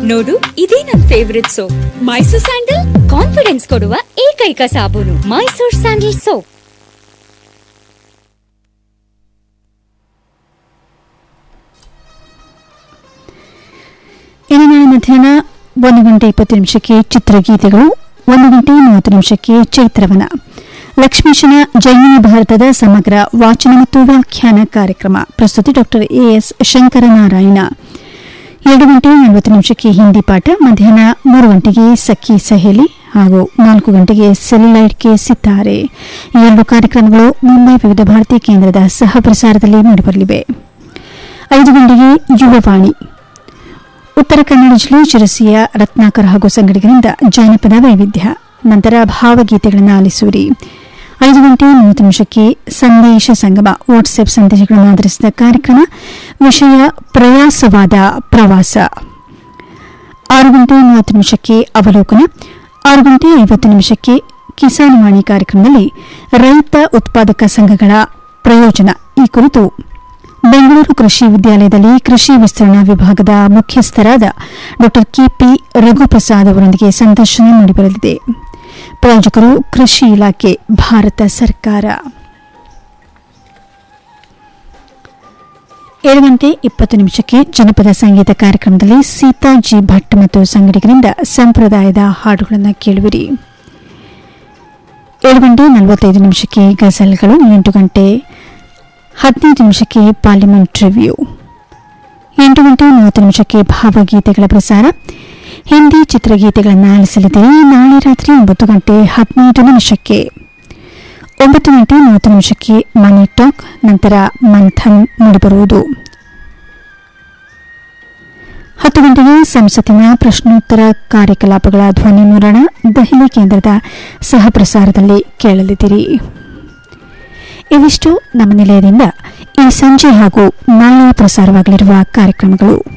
ನೋಡು ಇದೇ ನನ್ favourite soap Mysore sandal confidence ಕೊಡುವ ಏಕೈಕ ಸಾಬೂನು ಮೈಸೂರ್ ಸ್ಯಾಂಡಲ್ ಸೋಪ್ ಇನ್ನು ನಾಳೆ ಮಧ್ಯಾಹ್ನ ಒಂದು ಗಂಟೆ ಇಪ್ಪತ್ತು ನಿಮಿಷಕ್ಕೆ ಚಿತ್ರಗೀತೆಗಳು ಒಂದು ಗಂಟೆ ಮೂವತ್ತು ನಿಮಿಷಕ್ಕೆ ಚೈತ್ರವನ ಲಕ್ಷ್ಮೀಶನ ಜೈಮಿನಿ ಭಾರತದ ಸಮಗ್ರ ವಾಚನ ಮತ್ತು ವ್ಯಾಖ್ಯಾನ ಕಾರ್ಯಕ್ರಮ ಪ್ರಸ್ತುತಿ ಡಾಕ್ಟರ್ ಎಎಸ್ ಶಂಕರನಾರಾಯಣ ಎರಡು ಗಂಟೆ ನಲವತ್ತು ನಿಮಿಷಕ್ಕೆ ಹಿಂದಿ ಪಾಠ ಮಧ್ಯಾಹ್ನ ಮೂರು ಗಂಟೆಗೆ ಸಖಿ ಸಹೇಲಿ ಹಾಗೂ ನಾಲ್ಕು ಗಂಟೆಗೆ ಸೆಲ್ಯುಲೈಟ್ಗೆ ಸಿತಾರೆ ಈ ಎರಡು ಕಾರ್ಯಕ್ರಮಗಳು ಮುಂಬೈ ವಿವಿಧ ಭಾರತಿ ಕೇಂದ್ರದ ಸಹ ಪ್ರಸಾರದಲ್ಲಿ ಮೂಡಿಬರಲಿವೆ ಐದು ಗಂಟೆಗೆ ಯುವವಾಣಿ ಉತ್ತರ ಕನ್ನಡ ಜಿಲ್ಲೆ ಶಿರಸಿಯ ರತ್ನಾಕರ್ ಹಾಗೂ ಸಂಗಡಿಗರಿಂದ ಜಾನಪದ ವೈವಿಧ್ಯ ನಂತರ ಭಾವಗೀತೆಗಳನ್ನು ಆಲಿಸುವಿರಿ ಐದು ಗಂಟೆ ಮೂವತ್ತು ನಿಮಿಷಕ್ಕೆ ಸಂದೇಶ ಸಂಗಮ ವಾಟ್ಸ್ಆಪ್ ಸಂದೇಶಗಳನ್ನು ಆಧರಿಸಿದ ಕಾರ್ಯಕ್ರಮ ವಿಷಯ ಪ್ರಯಾಸವಾದ ಪ್ರವಾಸ ಆರು ಗಂಟೆ ಮೂವತ್ತು ನಿಮಿಷಕ್ಕೆ ಅವಲೋಕನ ಆರು ಗಂಟೆ ಐವತ್ತು ನಿಮಿಷಕ್ಕೆ ಕಿಸಾನ್ ವಾಣಿ ಕಾರ್ಯಕ್ರಮದಲ್ಲಿ ರೈತ ಉತ್ಪಾದಕ ಸಂಘಗಳ ಪ್ರಯೋಜನ ಈ ಕುರಿತು ಬೆಂಗಳೂರು ಕೃಷಿ ವಿದ್ಯಾಲಯದಲ್ಲಿ ಕೃಷಿ ವಿಸ್ತರಣಾ ವಿಭಾಗದ ಮುಖ್ಯಸ್ಥರಾದ ಡಾ ಕೆಪಿ ರಘುಪ್ರಸಾದ್ ಅವರೊಂದಿಗೆ ಸಂದರ್ಶನ ಮೂಡಿಬರಲಿದೆ ಪ್ರಾಯೋಜಕರು ಕೃಷಿ ಇಲಾಖೆ ಭಾರತ ಸರ್ಕಾರ ಏಳು ಗಂಟೆ ಇಪ್ಪತ್ತು ನಿಮಿಷಕ್ಕೆ ಜನಪದ ಸಂಗೀತ ಕಾರ್ಯಕ್ರಮದಲ್ಲಿ ಸೀತಾ ಜಿ ಭಟ್ ಮತ್ತು ಸಂಗಡಿಗರಿಂದ ಸಂಪ್ರದಾಯದ ಹಾಡುಗಳನ್ನು ಕೇಳುವಿರಿ ಏಳು ಗಂಟೆ ನಲವತ್ತೈದು ನಿಮಿಷಕ್ಕೆ ಗಜಲ್ಗಳು ಎಂಟು ಗಂಟೆ ಹದಿನೈದು ನಿಮಿಷಕ್ಕೆ ಪಾರ್ಲಿಮೆಂಟ್ ರಿವ್ಯೂ ಎಂಟು ಗಂಟೆ ಮೂವತ್ತು ನಿಮಿಷಕ್ಕೆ ಭಾವಗೀತೆಗಳ ಪ್ರಸಾರ ಹಿಂದಿ ಚಿತ್ರಗೀತೆಗಳನ್ನು ಆಲಿಸಲಿದ್ದೀರಿ ನಾಳೆ ರಾತ್ರಿ ಒಂಬತ್ತು ಗಂಟೆ ಹದಿನೈದು ನಿಮಿಷಕ್ಕೆ ಒಂಬತ್ತು ಗಂಟೆ ಮೂವತ್ತು ನಿಮಿಷಕ್ಕೆ ಮನಿ ಟಾಕ್ ನಂತರ ಮಂಥನ್ ಮೂಡಿಬರುವುದು ಹತ್ತು ಗಂಟೆಗೆ ಸಂಸತ್ತಿನ ಪ್ರಶ್ನೋತ್ತರ ಕಾರ್ಯಕಲಾಪಗಳ ಧ್ವನಿ ಮುರಣ ದೆಹಲಿ ಕೇಂದ್ರದ ಸಹ ಪ್ರಸಾರದಲ್ಲಿ ಕೇಳಲಿದ್ದೀರಿ ಇವಿಷ್ಟು ನಮ್ಮ ನಿಲಯದಿಂದ ಈ ಸಂಜೆ ಹಾಗೂ ನಾಳೆ ಪ್ರಸಾರವಾಗಲಿರುವ ಕಾರ್ಯಕ್ರಮಗಳು